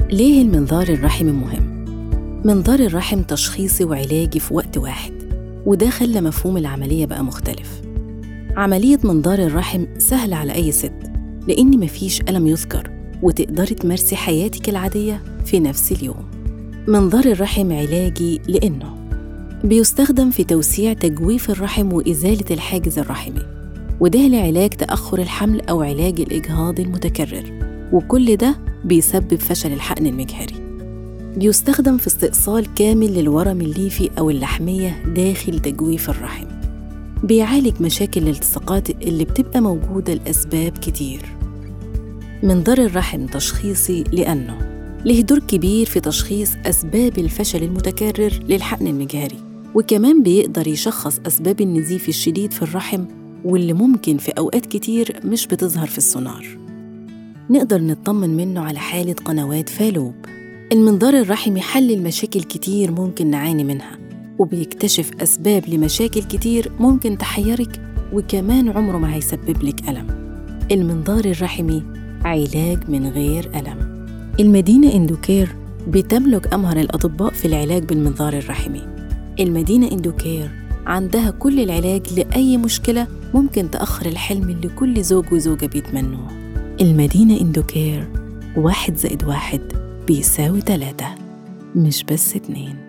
ليه المنظار الرحمي مهم؟ منظار الرحم تشخيصي وعلاجي في وقت واحد وده خلى مفهوم العملية بقى مختلف عملية منظار الرحم سهلة على أي ست لأن مفيش ألم يذكر وتقدري تمارسي حياتك العادية في نفس اليوم منظار الرحم علاجي لأنه بيستخدم في توسيع تجويف الرحم وإزالة الحاجز الرحمي وده لعلاج تأخر الحمل أو علاج الإجهاض المتكرر وكل ده بيسبب فشل الحقن المجهري بيستخدم في استئصال كامل للورم الليفي أو اللحمية داخل تجويف الرحم بيعالج مشاكل الالتصاقات اللي بتبقى موجودة لأسباب كتير منظار الرحم تشخيصي لأنه له دور كبير في تشخيص أسباب الفشل المتكرر للحقن المجهري وكمان بيقدر يشخص أسباب النزيف الشديد في الرحم واللي ممكن في أوقات كتير مش بتظهر في السونار نقدر نطمن منه على حالة قنوات فالوب المنظار الرحمي يحلل مشاكل كتير ممكن نعاني منها وبيكتشف أسباب لمشاكل كتير ممكن تحيرك وكمان عمره ما هيسبب لك ألم المنظار الرحمي علاج من غير ألم المدينة إندوكير بتملك أمهر الأطباء في العلاج بالمنظار الرحمي المدينة إندوكير عندها كل العلاج لأي مشكلة ممكن تأخر الحلم اللي كل زوج وزوجة بيتمنوه المدينة إندوكير واحد زائد واحد بيساوي تلاتة مش بس اتنين